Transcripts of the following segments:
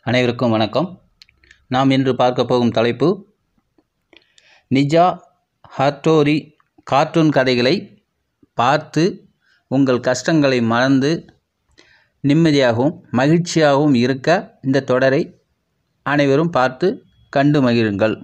அனைவருக்கும் வணக்கம் நாம் இன்று பார்க்க போகும் தலைப்பு நிஜா ஹார்டோரி கார்ட்டூன் கதைகளை பார்த்து உங்கள் கஷ்டங்களை மறந்து நிம்மதியாகவும் மகிழ்ச்சியாகவும் இருக்க இந்த தொடரை அனைவரும் பார்த்து கண்டு மகிழுங்கள்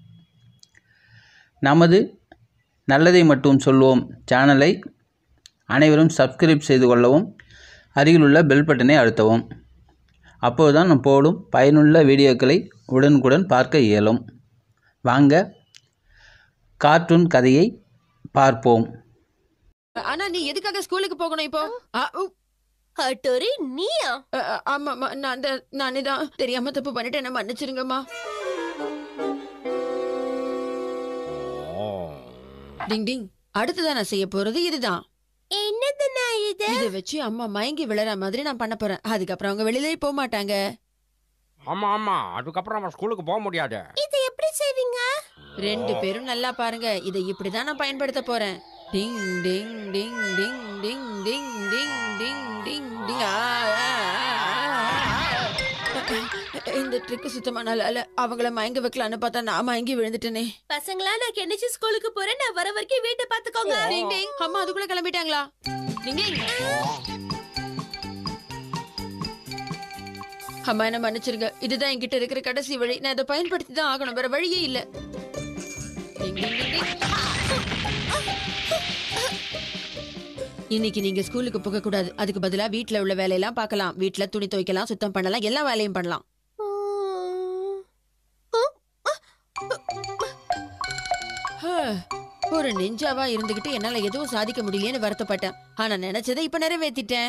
நமது நல்லதை மட்டும் சொல்வோம் சேனலை அனைவரும் சப்ஸ்கிரைப் செய்து கொள்ளவும் அருகிலுள்ள பெல் பட்டனை அழுத்தவும் அப்போதுதான் நாம் போடும் பயனுள்ள வீடியோக்களை உடனுக்குடன் பார்க்க இயலும் வாங்க கார்ட்டூன் கதையை பார்ப்போம் ஆனா நீ எதுக்காக ஸ்கூலுக்கு போகணும் இப்போ ஆ, உ, ஹட்டோரி நீயா அ, அ, ஆமாம்மா நான் தான் நானே தான் தெரியாம தப்பு பண்ணிட்டேன் என்ன மன்னிச்சிருங்கம்மா டிங் டிங் அடுத்ததான் நான் செய்ய போறது இதுதான் என்னதுண்ணா இது இதை வச்சு அம்மா மயங்கி விழற மாதிரி நான் பண்ண போறேன் அதுக்கப்புறம் அவங்க வெளியிலே போக மாட்டாங்க ஆமா ஆமா அதுக்கப்புறம் அவன் ஸ்கூலுக்கு போக முடியாது இது எப்படி செய்வீங்க ரெண்டு பேரும் நல்லா பாருங்க இதை இப்படிதான் நான் பயன்படுத்த போறேன் டிங் ding ding ding ding ding ding ding ding டிங் ஆ, ஆ, ஆ, ஆ. இந்த ட்ரிக் சுத்தமா நல்லா இல்ல அவங்கள மயங்க வைக்கலான்னு பார்த்தா நான் மயங்கி விழுந்துட்டேனே பசங்களா நான் கெனிச்சு ஸ்கூலுக்கு போறேன் நான் வர வரைக்கும் வீட்டை பாத்துக்கோங்க டிங் டிங் அம்மா அதுக்குள்ள கிளம்பிட்டாங்களா டிங் டிங் அம்மா என்ன மன்னிச்சிருங்க இதுதான் என்கிட்ட இருக்கிற கடைசி வழி நான் இதை பயன்படுத்தி தான் ஆகணும் வேற வழியே இல்ல டிங் டிங் டிங் டிங். இன்னைக்கு நீங்க ஸ்கூலுக்கு போக கூடாது அதுக்கு பதிலா வீட்ல உள்ள வேலையெல்லாம் பார்க்கலாம் வீட்ல துணி துவைக்கலாம் சுத்தம் பண்ணலாம் எல்லா வேலையும் பண்ணலாம் ஹ, ஒரு நெஞ்சாவா இருந்துகிட்டு என்னால எதுவும் சாதிக்க முடியலையேன்னு வருத்தப்பட்டேன் ஆனா நினைச்சதை இப்ப நிறைவேத்திட்டேன்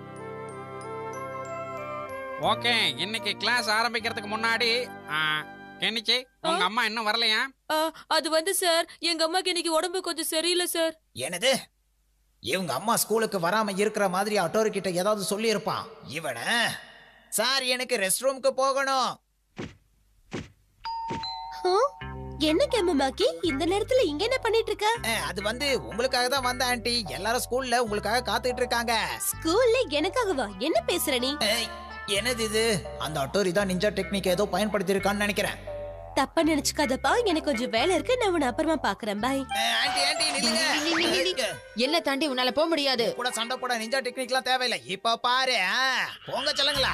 ஓகே இன்னைக்கு கிளாஸ் ஆரம்பிக்கிறதுக்கு முன்னாடி ஆ, கெனிச்சி உங்க அம்மா இன்னும் வரலையா அது வந்து சார் எங்க அம்மாக்கு இன்னைக்கு உடம்பு கொஞ்சம் சரியில்லை சார் என்னது இவங்க அம்மா ஸ்கூலுக்கு வராம இருக்கிற மாதிரி அட்டோரு கிட்ட ஏதாவது சொல்லி இருப்பான் இவன சார் எனக்கு ரெஸ்ட் ரூமுக்கு போகணும் என்ன கேமமாக்கி இந்த நேரத்துல இங்க என்ன பண்ணிட்டு இருக்க அஹ், அது வந்து உங்களுக்காக தான் வந்த ஆண்டி எல்லாரும் ஸ்கூல்ல உங்களுக்காக காத்துட்டு இருக்காங்க ஸ்கூல்ல எனக்காகவா என்ன பேசுற நீ ஏய், என்னது இது அந்த அட்டோரி தான் நிஞ்சா டெக்னிக் ஏதோ பயன்படுத்தி இருக்கான்னு நினைக்கிறேன் தப்பா நினைச்சுக்காதப்பா எனக்கு கொஞ்சம் வேலை இருக்கு நான் உன்னை அப்புறமா பாக்குறேன் பாய் அஹ், ஆண்டி ஆண்டி நில்லுங்க என்ன தாண்டி உன்னால போக முடியாது கூட சண்டை போட நிஞ்சா டெக்னிக்லாம் தேவையில்லை இப்ப பாரு ஆ, போங்க சொல்லுங்களா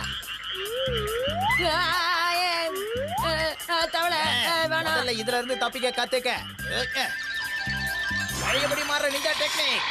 தவளை முதல்ல இதுல இருந்து தப்பிக்க கத்துக்க ஓகே. பழையபடி மாற நிஞ்சா டெக்னிக்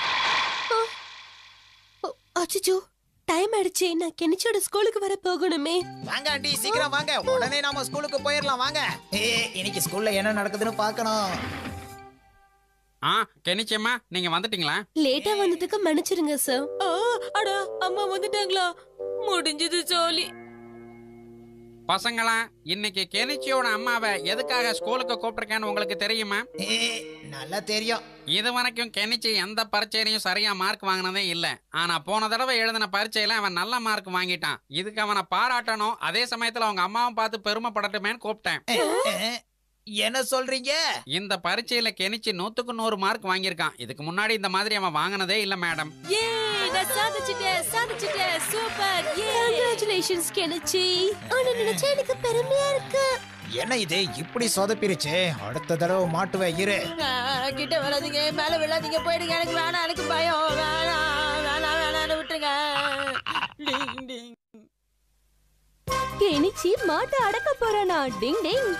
அச்சோ டைம் ஆயிடுச்சு நான் கெனிச்சோட ஸ்கூலுக்கு வர போகணுமே வாங்க ஆண்டி சீக்கிரம் வாங்க உடனே நாம ஸ்கூலுக்கு போயிடலாம் வாங்க ஏ இன்னைக்கு ஸ்கூல்ல என்ன நடக்குதுன்னு பார்க்கணும் ஆ கெனிச்சியம்மா நீங்க வந்துட்டீங்களா லேட்டா வந்ததுக்கு மன்னிச்சிருங்க சார் அடா அம்மா வந்துட்டாங்களா முடிஞ்சது ஜோலி பசங்களா இன்னைக்கு கெனிச்சியோட அம்மாவை எதுக்காக ஸ்கூலுக்கு கூப்பிட்டிருக்கேன்னு உங்களுக்கு தெரியுமா ஏ நல்லா தெரியும் இது வரைக்கும் கெனிச்சி எந்த பரீட்சையிலையும் சரியா மார்க் வாங்கினதே இல்ல ஆனா போன தடவை எழுதின பரீட்சையில அவன் நல்ல மார்க் வாங்கிட்டான் இதுக்கு அவனை பாராட்டணும் அதே சமயத்துல அவங்க அம்மாவும் பார்த்து பெருமைப்படட்டுமேன்னு கூப்பிட்டேன் ஏ, ஏ, என்ன சொல்றீங்க இந்த பரீட்சையில கெனிச்சி நூத்துக்கு நூறு மார்க் வாங்கியிருக்கான் இதுக்கு முன்னாடி இந்த மாதிரி அவன் வாங்கினதே இல்ல மேடம் ஏ நான் சாதிச்சிட்டேன் சாதிச்சிட்டேன் சூப்பர் ஏ கங்க்ராச்சுலேஷன்ஸ் கெனிச்சி ஆனா நினைச்சா எனக்கு பெருமையா இருக்கு என்ன இது இப்படி சொதப்பிருச்சு அடுத்த தடவை மாட்டுவ இரு கிட்ட வராதீங்க மேல விழாதீங்க போயிடுங்க எனக்கு வேணாம் எனக்கு பயம் வேணாம் வேணாம் வேணாம்னு விட்டுருங்க டிங் டிங் கெனிச்சி மாட்டை அடக்க போறானா டிங் டிங்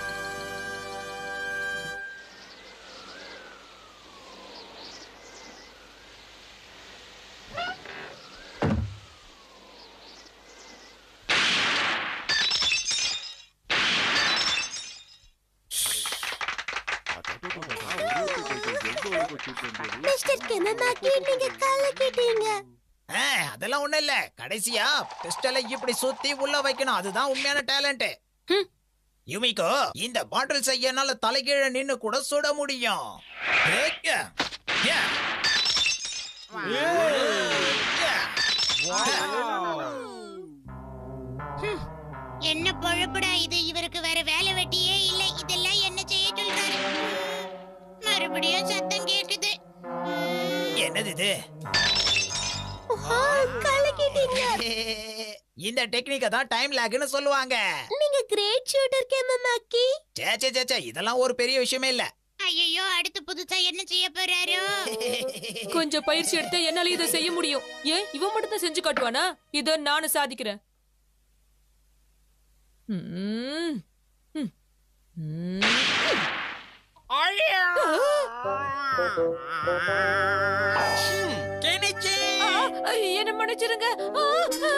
மிஸ்டர் கெமமாக்கி நீங்க கால கேட்டீங்க ஆ, அதெல்லாம் ஒண்ணும் இல்ல கடைசியா பிஸ்டலை இப்படி சுத்தி உள்ள வைக்கணும் அதுதான் உண்மையான டேலண்ட் யுமிகோ இந்த பாட்டில் செய்ய என்னால தலைகீழ நின்னு கூட சுட முடியும் ஏக்க. ஏ. ஏ. என்ன பொழப்புடா இது இவருக்கு வேற வேலை வெட்டியே இல்லை இதெல்லாம் என்ன செய்ய சொல்றாரு மறுபடியும் சத்தம் கேக்குது என்னது இது கலக்கிட்டீங்க இந்த டெக்னிக்க தான் டைம் லேக்னு சொல்லுவாங்க நீங்க கிரேட் ஷூட்டர் கேமமாக்கி சே சே சே, சே இதெல்லாம் ஒரு பெரிய விஷயமே இல்ல ஐயோ அடுத்து புதுசா என்ன செய்ய போறாரோ கொஞ்சம் பயிற்சி எடுத்தா என்னால இதை செய்ய முடியும் ஏன் இவன் மட்டும் தான் செஞ்சு காட்டுவானா இத நானும் சாதிக்கிறேன் ம்ம். ம். ம். கிணிச்சி ஆ, என்ன மன்னிச்சிருங்க ஆ, ஆ.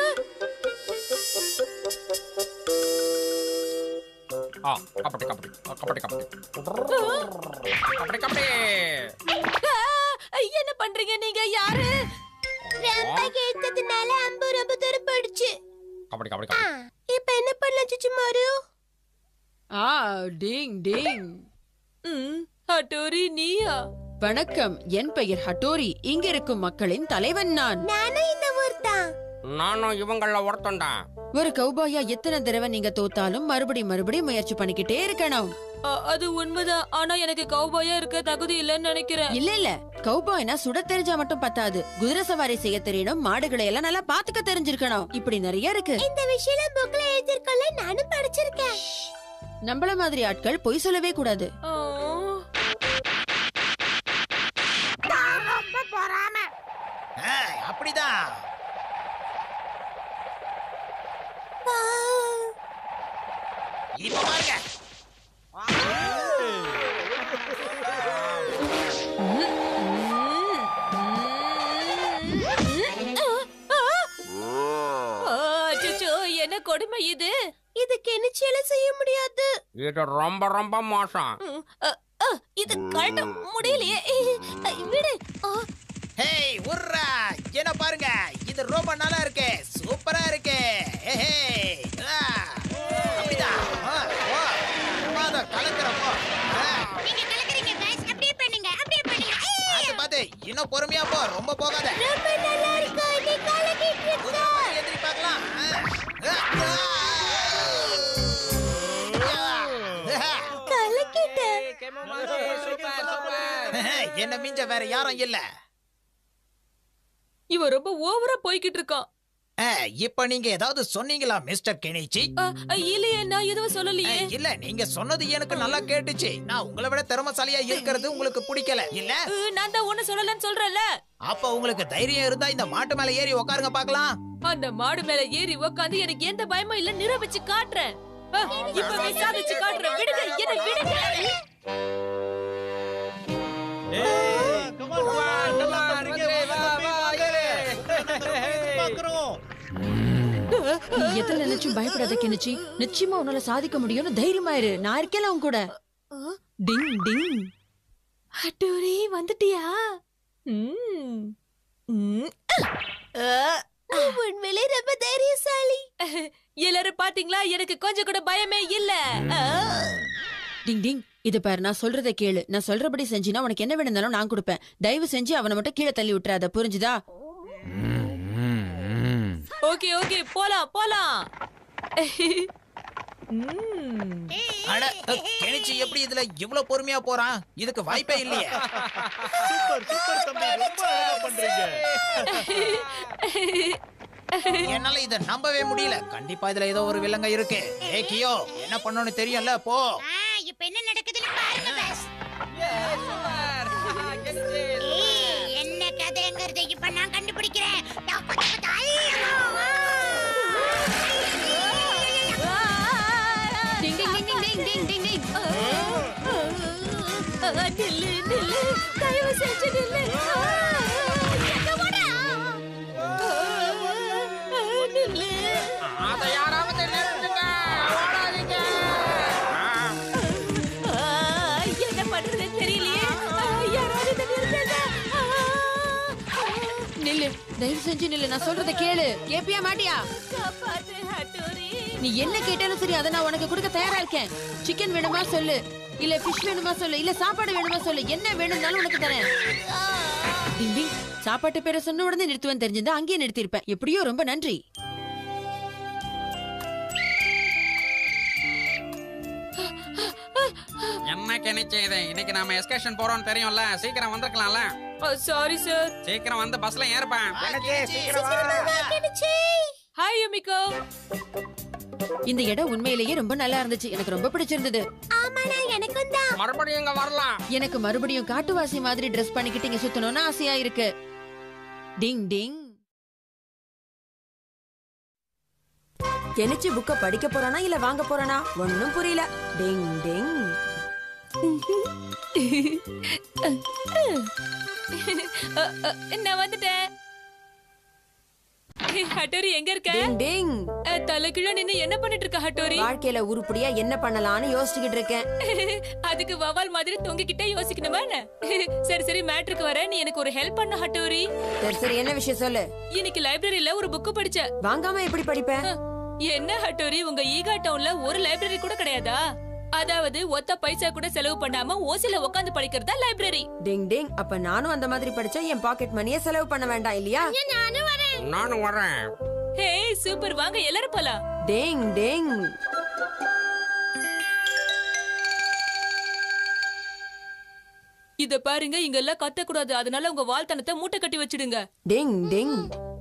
ஆ கபடி கபடி ஆ, கபடி கபடி கபடி கபடி ஆ, என்ன பண்றீங்க நீங்க யாரு ரொம்ப கேட்டதுனால அம்பு ரொம்ப தூரம் போயிடுச்சு கபடி கபடி ஆ, கபடி இப்ப என்ன பண்ணலாம் சுச்சுமாரு ஆ டிங் டிங் ம் ஹட்டோரி நீயா வணக்கம் என் பெயர் ஹட்டோரி இங்க இருக்கும் மக்களின் தலைவன் நான் நானும் இந்த ஊர் தான் நானும் இவங்கள ஒருத்தன்டா ஒரு கௌபாயா எத்தனை தடவை நீங்க தோத்தாலும் மறுபடி மறுபடி முயற்சி பண்ணிக்கிட்டே இருக்கணும் ஆ, அது உண்மைதான் ஆனா எனக்கு கௌபாயா இருக்க தகுதி இல்லைன்னு நினைக்கிறேன் இல்ல இல்ல கௌபாய்னா சுட தெரிஞ்சா மட்டும் பத்தாது குதிரை சவாரி செய்ய தெரியணும் மாடுகளை எல்லாம் நல்லா பாத்துக்க தெரிஞ்சிருக்கணும் இப்படி நிறைய இருக்கு இந்த விஷயம் புக்ல எழுதிருக்கல நானும் படிச்சிருக்கேன் நம்மள மாதிரி ஆட்கள் பொய் சொல்லவே கூடாது ஆ. ஆ, அப்படிதான் இப்ப பாருங்க ஆ, அச்சச்சோ, என்ன கொடுமை இது இது கெனிச்சியால செய்ய முடியாது இது ரொம்ப ரொம்ப மோசம் ம், அ, அ, இது கழட்ட முடியலையே அ, விடு ஆ, ஹேய் உர்ரா என்ன பாருங்க இது ரொம்ப நல்லா இருக்கு சூப்பரா இருக்கு ஹே ஆ, அப்படிதான் ஆ, ஓ, அத கலக்குறப்போ ஆ, நீங்க கலக்குறீங்க பாஸ் அப்படியே பண்ணுங்க அப்படியே பண்ணுங்க ஏய், பார்த்து பார்த்து இன்னும் பொறுமையா போ ரொம்ப போகாத ரொம்ப நல்லா இருக்கு நீ கலக்கிட்டு இருக்க கொஞ்சம் முன்னாடி எந்திரி பார்க்கலாம் ஆ, ஆ, ஆ. கலக்கிட்ட என்ன மிஞ்ச வேற யாரும் இல்ல இவன் ரொம்ப ஓவரா போய்கிட்டு இருக்கான் ஆ, இப்ப நீங்க ஏதாவது சொன்னீங்களா மிஸ்டர் கெனிச்சி அ, அ, இல்லையே நான் எதுவும் சொல்லலையே இல்ல நீங்க சொன்னது எனக்கு நல்லா கேட்டுச்சு நான் உங்களை விட திறமசாலியா இருக்கிறது உங்களுக்கு பிடிக்கல இல்ல அ, நான் தான் ஒண்ணு சொல்லலன்னு சொல்றேன்ல அப்ப உங்களுக்கு தைரியம் இருந்தா இந்த மாட்டு மேல ஏறி உட்காருங்க பாக்கலாம் அந்த மாடு மேல ஏறி உக்காந்து எனக்கு எந்த பயமும் இல்ல நிரூபிச்சு காட்டுறேன் அ, இப்பவே சாதிச்சு காட்டுறேன் விடுங்க என்ன விடுங்க நீ எத்தனை நினைச்சும் பயப்படாத கிணச்சி நிச்சயமா உன்னால சாதிக்க முடியும்னு தைரியமா இரு நான் இருக்கேன் உன் கூட டிங் டிங் ஹட்டோரி வந்துட்டியா ம். ம். நீ உண்மையிலே ரொம்ப தைரியசாலி எல்லாரும் பாத்தீங்களா எனக்கு கொஞ்சம் கூட பயமே இல்ல ஆ. டிங் டிங் இது பாரு நான் சொல்றத கேளு நான் சொல்றபடி செஞ்சினா உனக்கு என்ன வேணும்னாலும் நான் கொடுப்பேன் தயவு செஞ்சு அவனை மட்டும் கீழே தள்ளி விட்டுறாத புரிஞ்சுதா ஓகே ஓகே போலாம் போலாம் ம். அட கெனிச்சி எப்படி இதுல இவ்வளவு பொறுமையா போறான் இதுக்கு வாய்ப்பே இல்லையே சூப்பர் சூப்பர் தம்பி ரொம்ப அழகா பண்றீங்க என்னால இத நம்பவே முடியல கண்டிப்பா இதுல ஏதோ ஒரு வில்லங்க இருக்கு ஏ கியோ என்ன பண்ணணும்னு தெரியும்ல போ ஆ, இப்ப என்ன நடக்குதுன்னு பாருங்க பாஸ் ஏய், என்ன கதைங்கிறத இப்ப நான் கண்டுபிடிக்கிறேன் தப்பு, தப்பு, தள்ளுங்க. டிங் ding ding ding ding ding டிங் ஆ, நில்லு நில்லு தயவு செஞ்சு நில்லு ஆ, எங்க போடா? ஆ, நில்லு அதை யாராவது நிறுத்துங்க ஓடாதீங்க ஆ, என்ன பண்றதுன்னு தெரியலையே ஆ, யாராவது இதை நிறுத்துங்க. ஆ, நில்லு தயவு செஞ்சு நில்லு நான் சொல்றத கேளு கேப்பியா மாட்டியா காப்பாத்து ஹட்டோரி நீ என்ன கேட்டாலும் சரி அதை நான் உனக்கு கொடுக்க தயாரா இருக்கேன் சிக்கன் வேணுமா சொல்லு இல்ல ஃபிஷ் வேணுமா சொல்லு இல்ல சாப்பாடு வேணுமா சொல்லு என்ன வேணும்னாலும் உனக்கு தரேன் டிங் டிங் சாப்பாட்டு பேரை சொன்ன உடனே நிறுத்துவேன் தெரிஞ்சிருந்தா அங்கேயே நிறுத்திருப்பேன் எப்படியோ ரொம்ப நன்றி என்ன கிணிச்சு இது இன்னைக்கு நாம எஸ்கேஷன் போறோம்னு தெரியும்ல சீக்கிரம் வந்திருக்கலாம்ல சாரி சார் சீக்கிரம் வந்து பஸ்ல ஏறுப்பேன் கெனிச்சி, சீக்கிரம் வா. கெனிச்சி ஹாய் பாய் யுமிகோ இந்த இடம் உண்மையிலேயே ரொம்ப நல்லா இருந்துச்சு எனக்கு ரொம்ப பிடிச்சிருந்தது ஆமாடா எனக்கும் தான் மறுபடியும் இங்க வரலாம் எனக்கு மறுபடியும் காட்டுவாசி மாதிரி ட்ரெஸ் பண்ணிக்கிட்டு இங்க சுத்தணும்னு ஆசையா இருக்கு டிங் டிங் கெனிச்சு புக்க படிக்க போறானா இல்ல வாங்க போறானா ஒண்ணும் புரியல டிங் டிங் அ, அ, நான் வந்துட்டேன் ஹட்டோரி எங்க இருக்க டிங் டிங் அ, தலைகீழ நின்னு என்ன பண்ணிட்டு இருக்க ஹட்டோரி வாழ்க்கையில உருப்படியா என்ன பண்ணலாம்னு யோசிச்சுக்கிட்டு இருக்கேன் அதுக்கு வவால் மாதிரி தொங்கிக்கிட்டே யோசிக்கணுமா என்ன சரி சரி மேட்ருக்கு வர நீ எனக்கு ஒரு ஹெல்ப் பண்ண ஹட்டோரி சரி சரி என்ன விஷயம் சொல்லு இன்னைக்கு லைப்ரரியில ஒரு புக் படிச்ச வாங்காம எப்படி படிப்பேன் என்ன ஹட்டோரி உங்க ஈகா டவுன்ல ஒரு லைப்ரரி கூட கிடையாதா அதாவது ஒத்த பைசா கூட செலவு பண்ணாம ஓசில உட்காந்து படிக்கிறதா லைப்ரரி டிங் டிங் அப்ப நானும் அந்த மாதிரி படிச்சா என் பாக்கெட் மணியை செலவு பண்ண வேண்டாம் இல்லையா நானும் வரேன் நானும் வரேன் ஹே சூப்பர் வாங்க எல்லாரும் போலாம் டிங் டிங் இத பாருங்க இங்க எல்லாம் கத்த கூடாது அதனால உங்க வாழ்த்தனத்தை மூட்டை கட்டி வச்சிடுங்க டிங் டிங்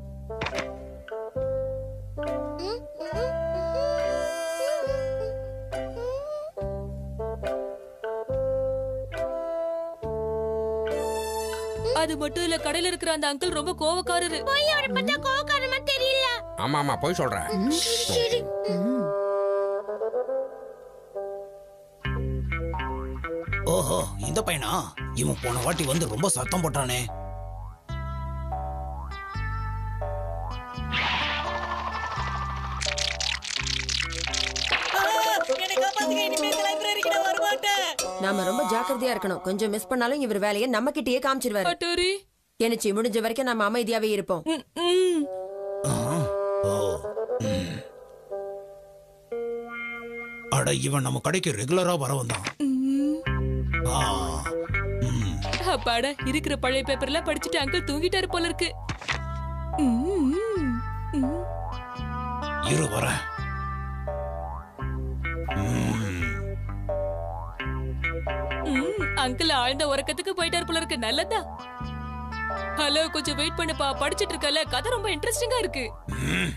அது மட்டும் இல்ல கடையில இருக்கிற அந்த அங்கிள் ரொம்ப கோவக்காரரு போய் அவரை பார்த்தா கோவக்காரமா தெரியல ஆமா ஆமா போய் சொல்றேன் சரி ஓஹோ இந்த பையனா இவன் போன வாட்டி வந்து ரொம்ப சத்தம் போட்டானே நாம ரொம்ப ஜாக்கிரதையா இருக்கணும் கொஞ்சம் மிஸ் பண்ணாலும் இவர் வேலையை நம்ம கிட்டயே காமிச்சிருவாரு ஹட்டோரி கெனிச்சு முடிஞ்ச வரைக்கும் நம்ம அமைதியாவே இருப்போம் ம், ம். ஓ ம். அட இவன் நம்ம கடைக்கு ரெகுலரா வர வந்தான் ஆ, ம். அப்பாடா இருக்கிற பழைய பேப்பர்லாம் படிச்சுட்டு அங்கிள் தூங்கிட்டாரு போல இருக்கு ம், ம், ம். இரு வரேன் ம். ம், அங்கிள் ஆழ்ந்த உறக்கத்துக்கு போயிட்டாரு போல இருக்கு நல்லதா ஹலோ கொஞ்சம் வெயிட் பண்ணுப்பா படிச்சிட்டு இருக்கல கதை ரொம்ப இன்ட்ரெஸ்டிங்கா இருக்கு ம்.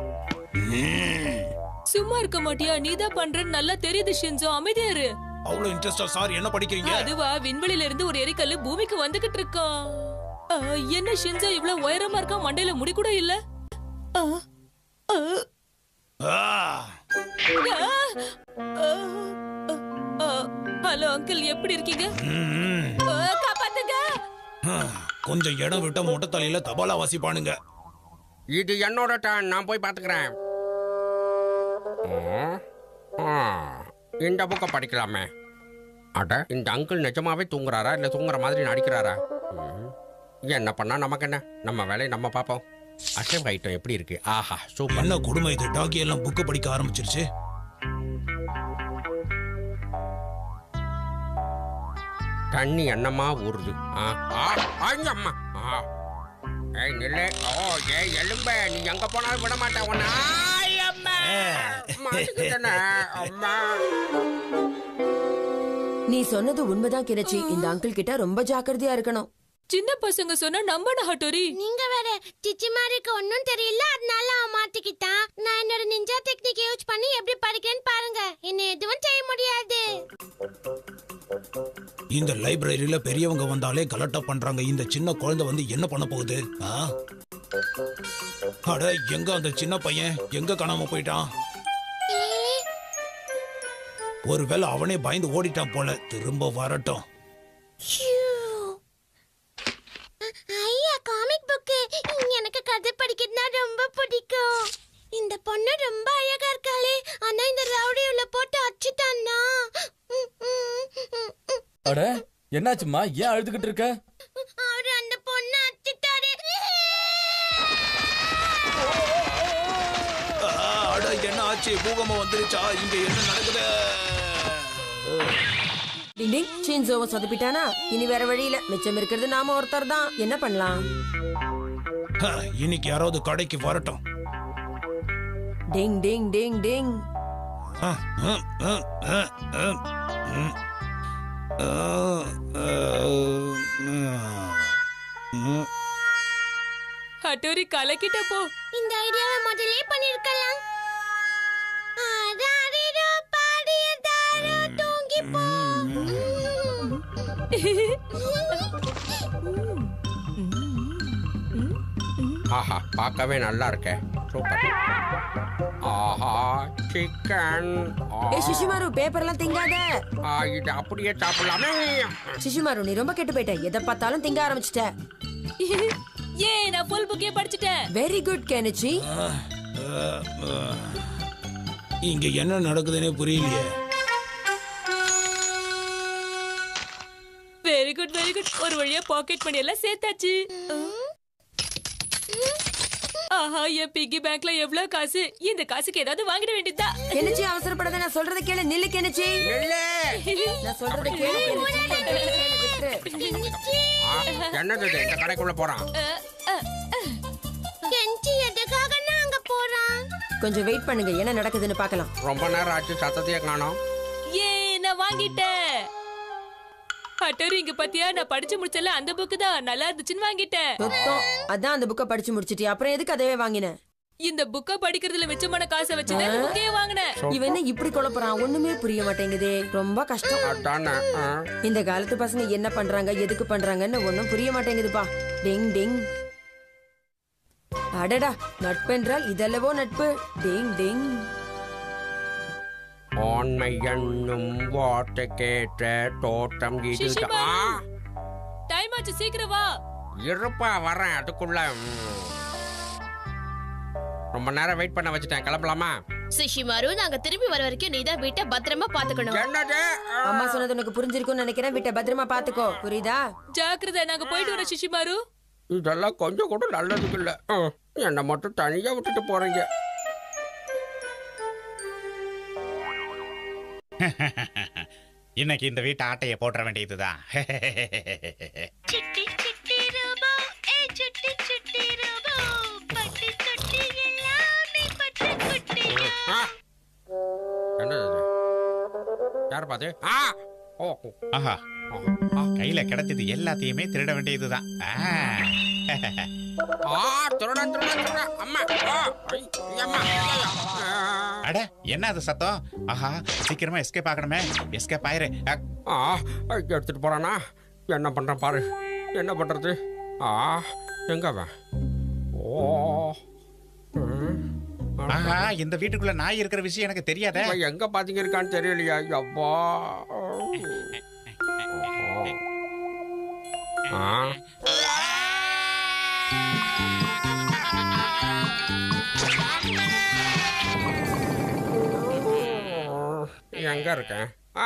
சும்மா இருக்க மாட்டியா நீதான் பண்றன்னு நல்லா தெரியுது ஷின்சோ அமைதியா இரு அவ்வளவு இன்ட்ரெஸ்டா சார் என்ன படிக்கிறீங்க அதுவா விண்வெளியில இருந்து ஒரு எரிக்கல்லு பூமிக்கு வந்துகிட்டு இருக்கான் ஆ, என்ன ஷின்சோ இவ்வளவு உயரமா இருக்கான் மண்டையில முடி கூட இல்ல ஆ, ஆ, ஆ, ஆ, ஆ, ஆ. ஹலோ அங்கிள் எப்படி இருக்கீங்க ம், ம். ஆ, காப்பாத்துங்க ஆ, கொஞ்சம் இடம் விட்ட மொட்டை தலையில தபாலா வாசிப்பானுங்க இது என்னோட டர்ன் நான் போய் பாத்துக்கிறேன் ம், ஆ, இந்த புக்கை படிக்கலாமே அட இந்த அங்கிள் நிஜமாவே தூங்குறாரா இல்ல தூங்குற மாதிரி நடிக்கிறாரா ம், என்ன பண்ணா நமக்கு என்ன நம்ம வேலையை நம்ம பார்ப்போம் அசைவ் ஐட்டம் எப்படி இருக்கு ஆஹா சூப்பர் என்ன கொடுமை இது டாகி எல்லாம் புக்கு படிக்க ஆரம்பிச்சிருச்சு தண்ணி என்னமா ஊறுது ஆ, ஆ, ஐங்க அம்மா ஆ. ஏய் நில்லு ஓ ஏய் எலும்ப நீ எங்க போனாலும் விட மாட்டேன் உன்னை ஆய், அம்மா. மாட்டிக்கிட்டேனே, அம்மா நீ சொன்னது உண்மைதான் கிரச்சி இந்த அங்கிள் கிட்ட ரொம்ப ஜாக்கிரதையா இருக்கணும் சின்ன பசங்க சொன்னா நம்பன ஹட்டோரி நீங்க வேற சிச்சிமாருக்கு ஒன்னும் தெரியல அதனால அவன் மாட்டிக்கிட்டான் நான் என்னோட நிஞ்சா டெக்னிக் யூஸ் பண்ணி எப்படி படிக்கிறேன்னு பாருங்க என்ன எதுவும் செய்ய முடியாது இந்த லைப்ரரியில பெரியவங்க வந்தாலே கலட்டா பண்றாங்க இந்த சின்ன குழந்தை வந்து என்ன பண்ண போகுது ஆ? அட எங்க அந்த சின்ன பையன் எங்க காணாம போயிட்டான் ஒருவேளை அவனே பயந்து ஓடிட்டான் போல திரும்ப வரட்டும் ஐயா காமிக் புக்கு எனக்கு கதை படிக்கிறதுனா ரொம்ப பிடிக்கும் இந்த பொண்ணு ரொம்ப அழகா இருக்காளே ஆனா இந்த ரவுடி உள்ள போட்டு அச்சுட்டான்னா அட என்னாச்சும்மா ஏன் அழுதுகிட்டு இருக்க அவரு அந்த பொண்ணு அச்சுட்டாரு ஆ, அட என்ன ஆச்சு பூகம்பம் வந்துருச்சா இங்க என்ன நடக்குது டிங் டிங் ஷின்சோவை சொதப்பிட்டானா இனி வேற வழியில மிச்சம் இருக்கிறது நாம ஒருத்தர் தான் என்ன பண்ணலாம் ஹ, இன்னைக்கு யாராவது கடைக்கு வரட்டும் டிங் டிங் டிங் டிங் ஆ, ஆ, ஆ, ஆ, ஆ, ம். ஆ, ஆ, ம். ஹட்டோரி கலக்கிட்ட போ இந்த ஐடியாவை முதல்லே பண்ணிருக்கலாம் ஆராரிரோ பாடியதாரோ தூங்கி போ ஆஹா பார்க்கவே நல்லா இருக்கே சூப்பர் ஆஹா சிக்கன் ஏ சிசுமாரு பேப்பர்லாம் திங்காத இது அப்படியே சாப்பிடலாமே சிசுமாரு நீ ரொம்ப கெட்டு போயிட்ட எதை பார்த்தாலும் திங்க ஆரம்பிச்சிட்ட ஏ நான் ஃபுல் புக்கே படிச்சிட்டேன் வெரி குட் கெனிச்சி இங்க என்ன நடக்குதுன்னே புரியலையே வெரி குட் வெரி குட் ஒரு வழியா பாக்கெட் மணி எல்லாம் சேர்த்தாச்சு ஆஹா என் பிக்கி பேங்க்ல எவ்வளவு காசு இந்த காசுக்கு ஏதாவது வாங்கிட வேண்டியதா கெனிச்சி அவசரப்படாத நான் சொல்றத கேளு நில்லு கெனிச்சி நான் சொல்றத கேளு கெனிச்சி ஆ, என்னது இது? இந்த கடைக்குள்ள போறான் கெஞ்சி எதுக்காக நாங்க போறான் கொஞ்சம் வெயிட் பண்ணுங்க என்ன நடக்குதுன்னு பார்க்கலாம் ரொம்ப நேரம் ஆச்சு சத்தத்தையே காணோம் ஏ நான் வாங்கிட்டேன் ஹட்டோரி இங்க பாத்தியா நான் படிச்சு முடிச்சல அந்த புக்கு தான் நல்லா இருந்துச்சுன்னு வாங்கிட்டேன் சுத்தம் அதான் அந்த புக்கை படிச்சு முடிச்சிட்டியா அப்புறம் எதுக்கு அதவே வாங்கின இந்த புக்க படிக்கிறதுல மிச்சமான காசை வச்சு தான் புக்கே வாங்கினேன் இவன் என்ன இப்படி குழப்பறான் ஒண்ணுமே புரிய மாட்டேங்குதே ரொம்ப கஷ்டம் அதானே ஆ. இந்த காலத்து பசங்க என்ன பண்றாங்க எதுக்கு பண்றாங்கன்னு ஒண்ணும் புரிய மாட்டேங்குதுப்பா டிங் டிங் அடடா நட்பென்றால் இதல்லவோ நட்பு டிங் டிங் ஆண்மை என்னும் வார்த்தை கேட்ட தோட்டம் இது சிசிபா. ஆ, டைம் ஆச்சு சீக்கிரம் வா இருப்பா வரேன் அதுக்குள்ள ம். ரொம்ப நேரம் வெயிட் பண்ண வச்சுட்டேன் கிளம்பலாமா சிஷிமாரு நாங்க திரும்பி வர வரைக்கும் நீதான் வீட்டை பத்திரமா பாத்துக்கணும் என்னது அம்மா சொன்னது உனக்கு புரிஞ்சிருக்கும்னு நினைக்கிறேன் விட்ட பத்திரமா பாத்துக்கோ புரியுதா ஜாக்கிரதை நாங்க போயிட்டு வரோம் சிஷிமாரு இதெல்லாம் கொஞ்சம் கூட நல்லதுக்கு இல்ல ஆ, என்னை மட்டும் தனியா விட்டுட்டு போறீங்க இன்னைக்கு இந்த வீட்டு ஆட்டைய போட்டுற வேண்டியதுதான் சிட்டி சிட்டி ரோபோ ஏ சுட்டி சுட்டி ரோபோ பட்டு தொட்டி எல்லாமே பட்டு குட்டியா ஆ. என்னது இது? யார் பாத்து ஆ ஓ ஆஹா கையில கிடைச்சது எல்லாத்தையுமே திருட வேண்டியதுதான் ஆ. ஆ திருடன் திருடன் திருடன் அம்மா ஆ, ஐ, அம்மா ஐயா. ஆ. அட என்ன அது சத்தம் ஆஹா சீக்கிரமா எஸ்கேப் ஆகணுமே எஸ்கேப் ஆயிரு அ, ஆ எடுத்துட்டு போறானா என்ன பண்றான் பாரு என்ன பண்றது ஆ எங்க அவன் ஓ ம். ஆஹா இந்த வீட்டுக்குள்ள நாய் இருக்கிற விஷயம் எனக்கு தெரியாதே இவன் எங்க பாத்தீங்க இருக்கான்னு தெரியலையா அப்பா ஆ எங்க இருக்கேன் ஆ!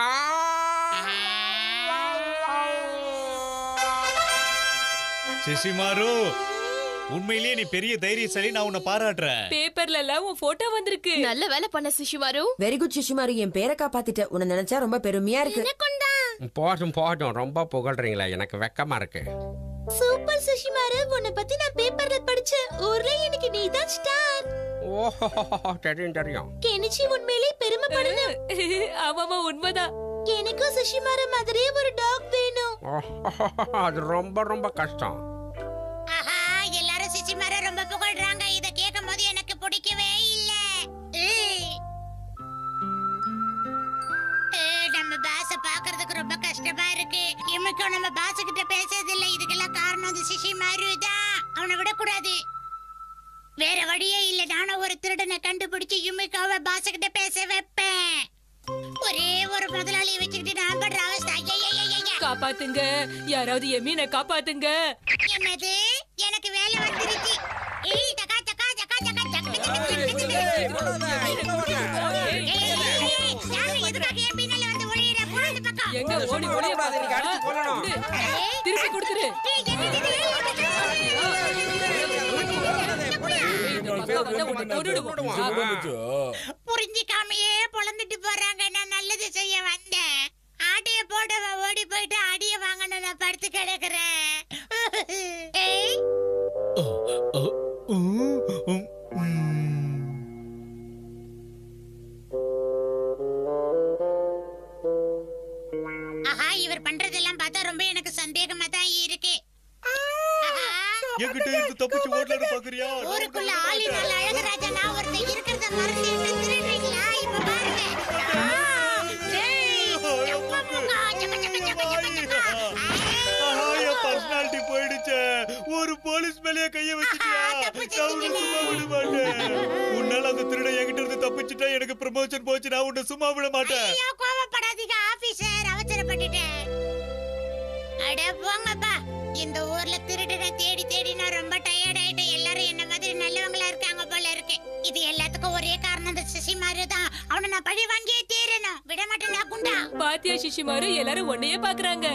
சிசிமாரு உண்மையிலேயே நீ பெரிய தைரியசாலி நான் உன்னை பாராட்டுறேன் பேப்பர்ல எல்லாம் உன் போட்டோ வந்திருக்கு நல்ல வேலை பண்ண சிஷிமாரு வெரி குட் சிசுமாரு என் பேரை காப்பாத்திட்ட உன்னை நினைச்சா ரொம்ப பெருமையா இருக்கு போதும் போதும் ரொம்ப புகழ்றீங்களே எனக்கு வெக்கமா இருக்கு சூப்பர் சுஷிமாரு உன்னை பத்தி நான் பேப்பர்ல படிச்சேன் ஊர்ல எனக்கு நீதான் ஸ்டார் ஓஹோ தெரியும் தெரியும் கெனிச்சி உண்மையிலே பெருமைப்படணும் ஆமாமா உண்மைதான் எனக்கும் சுஷிமாரு மாதிரியே ஒரு டாக் வேணும் ஓஹோ, அது ரொம்ப ரொம்ப கஷ்டம் ஆஹா எல்லாரும் சிசிமார ரொம்ப புகழ்றாங்க இத கேட்கும் போது எனக்கு பிடிக்கவே இல்ல ஏய். ஏய், நம்ம பாச பாக்குறதுக்கு ரொம்ப கஷ்டமா இருக்கு இமைக்கும் நம்ம பாச கிட்ட பேசுறது இல்ல இதுக்கெல்லாம் காரணம் அந்த சிசிமாரு தான் அவனை விடக்கூடாது வேற வழியே இல்ல நானும் ஒரு திருடனை கண்டுபிடிச்சு யுமிக்காவை பாச கிட்ட பேச வைப்பேன் ஒரே ஒரு முதலாளியை வச்சுக்கிட்டு நான் படுற அவஸ்தை ஐயையையைய. காப்பாத்துங்க யாராவது என் மீனை காப்பாத்துங்க என்னது எனக்கு வேலை வந்துருச்சு ஏய் தக்கா தக்கா தக்கா தக்கா தக்கு தக்கு தக்கு தக்கு. ஏய், ஏய், ஏய், ஏய், யாரு எதுக்காக என் பின்னால வந்து ஒளியிற? போ அந்த பக்கம். எங்க ஓடி ஓடி திருப்பி கொடுத்துரு ஏய், என்னது இது? ஏய், இந்த புரிஞ்சிக்காமையே பொழந்துட்டு போறாங்க நான் நல்லது செய்ய வந்தேன் ஆட்டைய போட்டவ ஓடி போயிட்டு அடிய வாங்கணும் நான் படுத்து கிடக்குறேன் ஏய் ஆஹா இவர் பண்றதெல்லாம் பார்த்தா ரொம்ப எனக்கு சந்தேகமா தான் இருக்கு ஆஹா. என்கிட்ட இருந்து தப்பிச்சு ஓடலான்னு பாக்குறியா ஊருக்குள்ள ஆளினால் அழகராஜா நான் ஒருத்தன் இருக்கிறத மறந்து என்ன திருடுறீங்களா இப்ப பாருங்க ஆ, டேய், எப்ப முகா, சக்க, சக்க, சக்க, சக்க, சக்க. ஆஹா, என் பர்சனாலிட்டி போயிடுச்சே ஒரு போலீஸ் மேலயே கைய வச்சுட்டியா நான் உன்னை சும்மா விட மாட்டேன் உன்னால அந்த திருட என்கிட்ட இருந்து தப்பிச்சுட்டா எனக்கு ப்ரமோஷன் போச்சு நான் உன்னை சும்மா விட மாட்டேன் ஐயோ கோவப்படாதீங்க ஆபீசர் அவசரப்பட்டுட்டேன் அட போங்கப்பா இந்த ஊர்ல திருடனை தேடி தேடி நான் ரொம்ப டயர்ட் ஆயிட்டேன் எல்லாரும் என்ன மாதிரி நல்லவங்களா இருக்காங்க போல இருக்கு இது எல்லாத்துக்கும் ஒரே காரணம் இந்த சிசி மாதிரி தான் அவனை நான் பழி வாங்கியே தீரணும் விட மாட்டேன் நான் குண்டா பாத்தியா சிஷிமாரு எல்லாரும் உன்னையே பாக்குறாங்க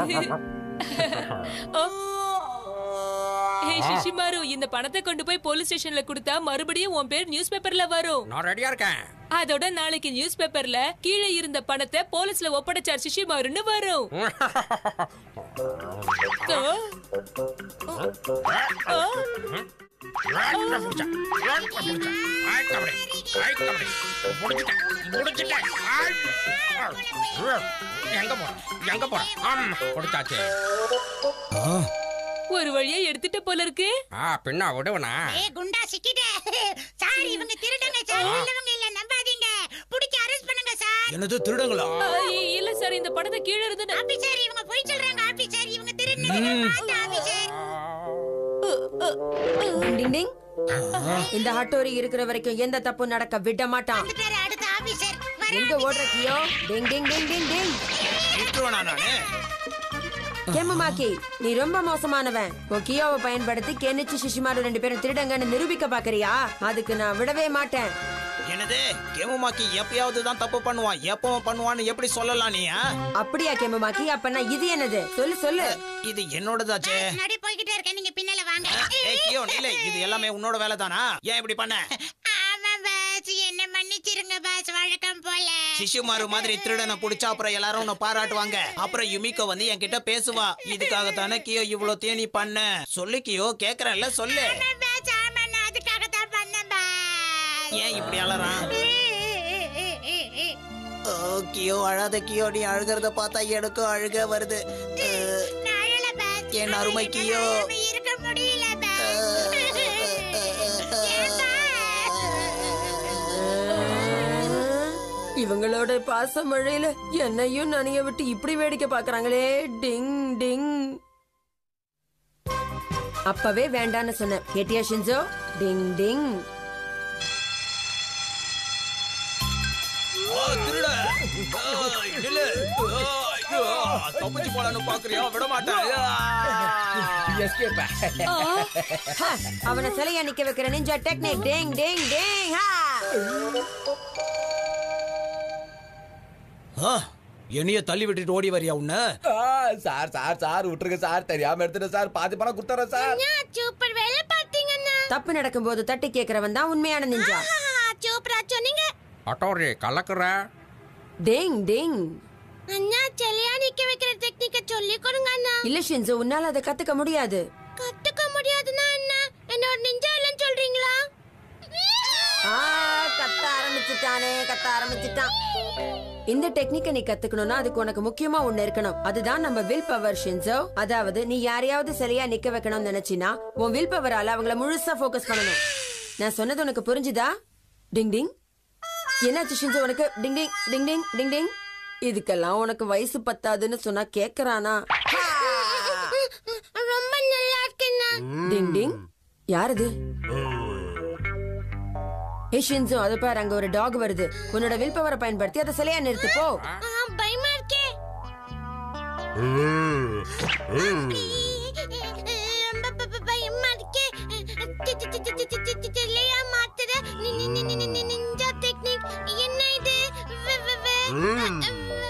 ஓ. ஹே சிஷிமாரு இந்த பணத்தை கொண்டு போய் போலீஸ் ஸ்டேஷன்ல கொடுத்தா மறுபடியும் உன் பேர் நியூஸ் பேப்பர்ல வரும் நான் ரெடியா இருக்கேன் அதோட நாளைக்கு நியூஸ் பேப்பர்ல கீழே இருந்த பணத்தை போலீஸ்ல ஒப்படைச்சார் சிஷிமாருன்னு வரும் ஆ? ஆ? எங்க போற எங்க போற ஆம் கொடுத்தாச்சு ஒரு வழியா எடுத்துட்ட போல இருக்கு ஆ பின்னா விடுவனா ஏ குண்டா சிக்கிட்ட சார் இவங்க திருடங்க சார் உள்ளவங்க இல்ல நம்பாதீங்க புடிச்சு அரெஸ்ட் பண்ணுங்க சார் என்னது திருடங்களா ஆ, இ- இல்ல சார் இந்த படத்தை கீழே இருந்து ஆபீசர் இவங்க போய் சொல்றாங்க ஆபீசர் இவங்க திருடுனது ஆபீசர் டிங் டிங் டிங் இந்த ஹட்டோரி இருக்கிற வரைக்கும் எந்த தப்பும் நடக்க விட மாட்டான் வந்துட்டாரு அடுத்த ஆபீசர் எங்க ஓடுற கியோ டிங் டிங் டிங் டிங் டிங் விட்டுருவேனா நானு கெமமாக்கி நீ ரொம்ப மோசமானவன் உன் கியோவை பயன்படுத்தி கெனிச்சு சிஷிமாரு ரெண்டு பேரும் திருடங்கன்னு நிரூபிக்க பாக்குறியா அதுக்கு நான் விடவே மாட்டேன் என்னது கேமுமாக்கி எப்பயாவது தான் தப்பு பண்ணுவான் எப்பவும் பண்ணுவான்னு எப்படி சொல்லலாம் நீ ஆ? அப்படியா கெமமாக்கி அப்பனா இது என்னது சொல்லு சொல்லு இது என்னோடதாச்சே முன்னாடி போய்கிட்டே இருக்கேன் நீங்க பின்னால வாங்க ஏய் கியோ நில்லை இது எல்லாமே உன்னோட வேலை தானா ஏன் இப்படி பண்ண ஆமா பாஸ் என்ன மன்னிச்சிருங்க பாஸ் வழக்கம் போல சிசுமாரு மாதிரி திருடனை புடிச்சா அப்புறம் எல்லாரும் உன்னை பாராட்டுவாங்க அப்புறம் யுமிகோ வந்து என்கிட்ட பேசுவா இதுக்காகத்தானே கியோ இவ்வளவு தேனி பண்ண சொல்லு கியோ கேக்குறேன்ல சொல்லு பாஸ் ஆமா நான் அதுக்காக தான் பண்ணேன் பாஸ் ஏன் இப்படி அலறான் ஓ கியோ அழாத கியோ நீ அழுகிறத பார்த்தா எனக்கும் அழுக வருது அஹ், அழல பாஸ் என் அருமை கியோ இருக்க முடியல இவங்களோட பாச மழையில என்னையும் நனைய விட்டு இப்படி வேடிக்கை பாக்குறாங்களே டிங் டிங் அப்பவே வேண்டான்னு சொன்னேன் கேட்டியா ஷின்சோ டிங் டிங் ஓ திருட ஏய், நில்லு. ஏய், ஐயோ, தப்பிச்சு போலான்னு பாக்குறியா விட மாட்டேன் ஹ, அவனை சிலையா நிக்க வைக்கிற நிஞ்சா டெக்னிக் டிங் டிங் டிங் ஹா ஆ, என்னைய தள்ளி விட்டுட்டு ஓடி வரியா உன்ன சார் சார் சார் விட்டுருங்க சார் தெரியாம எடுத்துட்டேன் சார் பாதி பணம் குடுத்துறேன் சார் சூப்பர் வேலை பார்த்தீங்கண்ணா தப்பு நடக்கும்போது தட்டி கேக்குறவன் தான் உண்மையான நிஞ்சா சூப்பரா சொன்னீங்க அட்டோரி கலக்குற டிங் டிங் அண்ணா செல்லையா நிக்க வைக்கிற டெக்னிக்க சொல்லி கொடுங்க அண்ணா இல்ல ஷின்சோ உன்னால அதை கத்துக்க முடியாது கத்துக்க முடியாதுன்னா என்ன என்ன ஒரு நிஞ்சா இல்லைன்னு சொல்றீங்களா ஆ, கத்த ஆரம்பிச்சுட்டானே கத்த ஆரம்பிச்சுட்டான் இந்த டெக்னிக்கை நீ கத்துக்கணும்னா அதுக்கு உனக்கு முக்கியமா ஒண்ணு இருக்கணும் அதுதான் நம்ம வில் பவர் ஷின்சோ அதாவது நீ யாரையாவது சரியா நிக்க வைக்கணும்னு நினைச்சினா உன் வில் பவரால அவங்கள முழுசா ஃபோக்கஸ் பண்ணணும் நான் சொன்னது உனக்கு புரிஞ்சுதா டிங் டிங் என்னாச்சு ஷின்சோ உனக்கு டிங் டிங் டிங் டிங் டிங் டிங் இதுக்கெல்லாம் உனக்கு வயசு பத்தாதுன்னு சொன்னா கேக்குறானா ரொம்ப நல்லா இருக்குண்ணா டிங் டிங் யாரது ஏ ஷின்சோ அது பாரு அங்க ஒரு டாக் வருது உன்னோட வில் பவரை பயன்படுத்தி அதை சிலையா நிறுத்து போ ஆ, பயமா இருக்கே ரொம்ப ப- ப- பயமா இருக்கே தி- தி- தி- தி- தி- தி- தி- தி- தில்லையா மாத்துற நி- நி- நி- நி- நி- நி- நிஞ்சா டெக்னிக் என்ன இது வெ- வெ- வெ-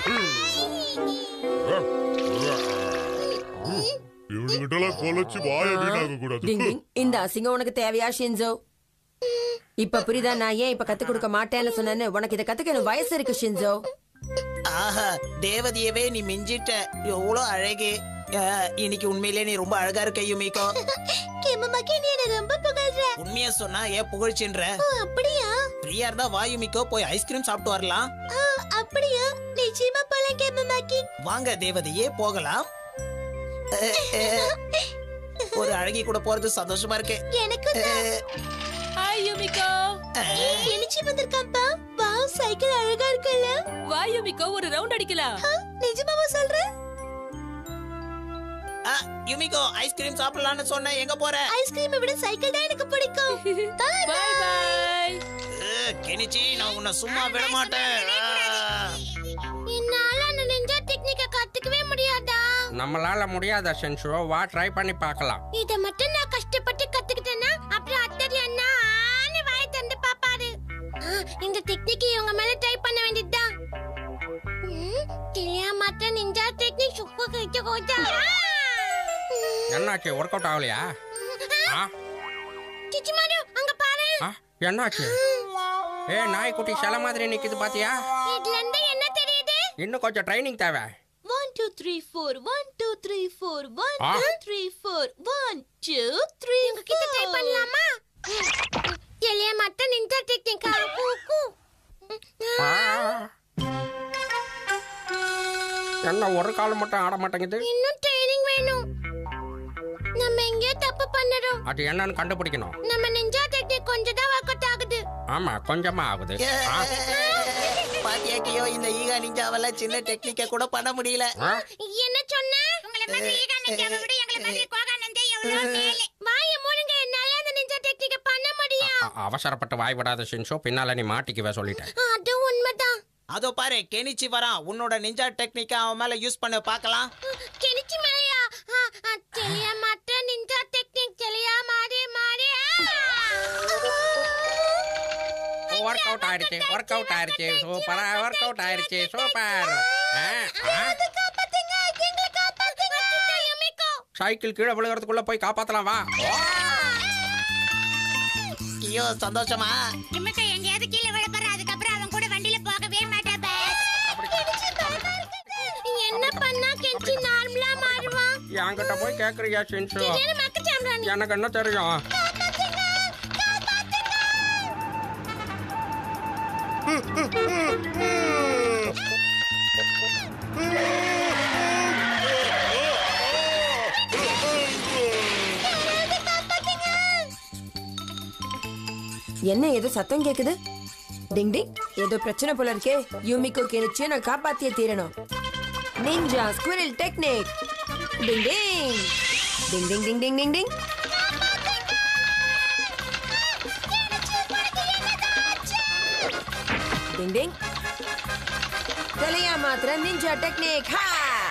இவனுகிட்ட எல்லாம் கொலைச்சு வாய வீணாக கூடாது டிங் டிங் இந்த அசிங்கம் உனக்கு தேவையா ஷின்சோ இப்ப புரியுதா நான் ஏன் இப்ப கத்து கொடுக்க மாட்டேன்னு சொன்னேன்னு உனக்கு இதை கத்துக்க எனக்கு வயசு இருக்கு ஷின்சோ ஆஹா தேவதையவே நீ மிஞ்சிட்ட எவ்வளோ அழகு அஹ், இன்னைக்கு உண்மையிலே நீ ரொம்ப அழகா இருக்க யுமிகோ கேமமாக்கி நீ என்ன ரொம்ப புகழ்ற உண்மையா சொன்னா ஏன் புகழ்ச்சின்ற ஓ, அப்படியா ஃப்ரீயா இருந்தா வா யுமிகோ போய் ஐஸ்கிரீம் சாப்பிட்டு வரலாம் ஆ, அப்படியா நிச்சயமா போலாம் கேமமாக்கி வாங்க தேவதையே போகலாம் அஹ், அஹ். ஒரு அழகி கூட போறது சந்தோஷமா இருக்கு எனக்கு ஹாய் யுமிகோ கெனிச்சி வந்திருக்காப்பா வா சைக்கிள் அழகா இருக்குல்ல வா யுமிகோ ஒரு ரவுண்ட் அடிக்கலாம் நிஜமாவா சொல்ற ஆ, யுமிகோ ஐஸ்கிரீம் சாப்பிடலாம்னு சொன்னேன் எங்க போற ஐஸ்கிரீமை விட சைக்கிள் தான் எனக்கு பிடிக்கும் பை பை ஏ, கெனிச்சி நான் உன்னை சும்மா விட மாட்டேன் ஆ. என்னால அந்த நிஞ்சா டெக்னிக்க கத்துக்கவே முடியாதா நம்மளால முடியாத சென்சோ வா ட்ரை பண்ணி பார்க்கலாம் இத மட்டும் நான் கஷ்டப்பட்டு கத்துக்கிட்டேன்னா அப்புறம் அத்தர் என்ன ஆன்னு வாய் தந்து பாப்பாரு ஆ, இந்த டெக்னிக் இவங்க மேல ட்ரை பண்ண வேண்டியதுதான் ம், தெரியா மாட்ட நிஞ்சா டெக்னிக் சுக்கு கிட்ட கோச்சா என்னாச்சு ஒர்க் அவுட் ஆகலையா ஆ சிச்சிமாரு அங்க பாரு ஆ என்னாச்சு ஏ நாய்க்குட்டி சில மாதிரி நிக்குது பாத்தியா இதுல இருந்து என்ன தெரியுது இன்னும் கொஞ்சம் ட்ரைனிங் தேவை one two three four one two three four one ஆ. Two three four one two three உங்க கிட்ட ட்ரை பண்ணலாமா தெரியா மாட்ட நிஞ்சா டெக்னிக் கூ ஆ. என்ன ஒரு கால் மட்டும் ஆட மாட்டேங்குது இன்னும் ட்ரைனிங் வேணும் நம்ம எங்கேயோ தப்பு பண்ணுறோம் அது என்னன்னு கண்டுபிடிக்கணும் நம்ம நிஞ்சா டெக்னிக் கொஞ்சம் தான் ஒர்க் அவுட் ஆகுது ஆமா கொஞ்சமா ஆகுது ஆ. பாத்தியா கியோ இந்த ஈகா நிஞ்சாவல சின்ன டெக்னிக்க கூட பண்ண முடியல ஆ. என்ன சொன்ன உங்களை மாதிரி ஈகா நெஞ்சாவை விட எங்களை மாதிரி கோகா நெஞ்சா எவ்வளவு மேலே வாய மூடுங்க என்னால அந்த நிஞ்சா டெக்னிக்க பண்ண முடியும் அ- அவசரப்பட்டு வாய் விடாத சென்சோ பின்னால நீ மாட்டிக்குவே சொல்லிட்டேன் அது உண்மைதான் அதோ பாரு கெனிச்சி வரான் உன்னோட நிஞ்சா டெக்னிக்க அவன் மேல யூஸ் பண்ண பார்க்கலாம் கெனிச்சி மேலையா தெரிய மாட்ட நிஞ்சா டெக்னிக் தெளியா மாறி மாறி ஒர்க் அவுட் ஆயிடுச்சு ஒர்க் அவுட் ஆயிடுச்சு சூப்பரா ஒர்க் அவுட் ஆயிடுச்சு சூப்பர் சைக்கிள் கீழே விழுகிறதுக்குள்ள போய் காப்பாத்தலாம் வா கியோ சந்தோஷமா இம்மிக்க எங்கேயாவது கீழே விழ போற அதுக்கப்புறம் அவன் கூட வண்டியில போகவே மாட்டா பாஸ் என்ன பண்ணா கெஞ்சி நார்மலா மாறுவான் என்கிட்ட போய் கேக்குறியா சென்சோ திடீர்னு மக்கு சாம்பிராணி எனக்கு என்ன தெரியும் என்ன ஏதோ சத்தம் கேக்குது டிங் டிங் ஏதோ பிரச்சனை போல இருக்கே யூமிக்கோ கெனிச்சியை நான் காப்பாத்தியே தீரணும் ninja squirrel technique ding ding ding ding ding ding ding ding ding ding தெளியா மாத்திர நிஞ்சா டெக்னிக் ஹா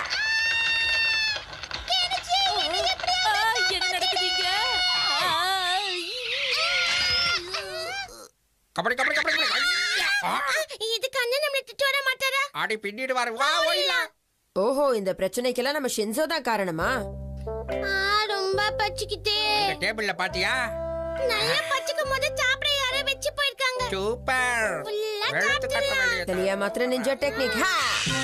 ஆ, என்ன நடக்குதுங்க கபடி கபடி கபடி கபடி ஐயா! ஆ! இதுக்கு அண்ணன் நம்மள திட்டு வர மாட்டாரா அடி பின்னிட்டு வர வா ஓயிலா ஓஹோ இந்த பிரச்சனைக்கெல்லாம் நம்ம ஷென்சோ தான் காரணமா ஆ, ரொம்ப பச்சிக்கிட்டே இந்த டேபிள்ல பாத்தியா நல்லா பச்சிக்கும் போது சாப்பிட யாரோ வச்சு போயிருக்காங்க சூப்பர் ஃபுல்லா வெளுத்து கட்ட வேண்டியது தெளியா மாத்திர நிஞ்சா டெக்னிக் ஹா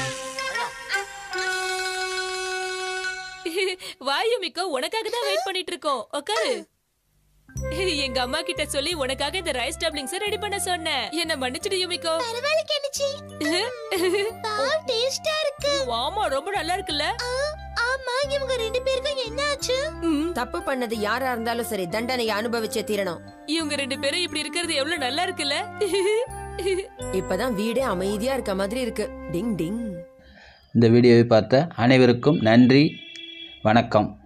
வா யுமிகோ உனக்காக தான் வெயிட் பண்ணிட்டு இருக்கோம் உட்காரு எங்க அம்மா கிட்ட சொல்லி உனக்காக இந்த ரைஸ் டப்ளிங்ஸ் ரெடி பண்ண சொன்னேன் என்ன மன்னிச்சிடு யுமிகோ பரவாயில்ல கெனிச்சி பால் டேஸ்டா இருக்கு ஆமா ரொம்ப நல்லா இருக்குல்ல ஆ, ஆமா இவங்க ரெண்டு பேருக்கும் என்ன ஆச்சு தப்பு பண்ணது யாரா இருந்தாலும் சரி தண்டனையை அனுபவிச்சே தீரணும் இவங்க ரெண்டு பேரும் இப்படி இருக்கிறது எவ்வளவு நல்லா இருக்குல்ல இப்பதான் வீடே அமைதியா இருக்க மாதிரி இருக்கு டிங் டிங் இந்த வீடியோவை பார்த்த அனைவருக்கும் நன்றி வணக்கம்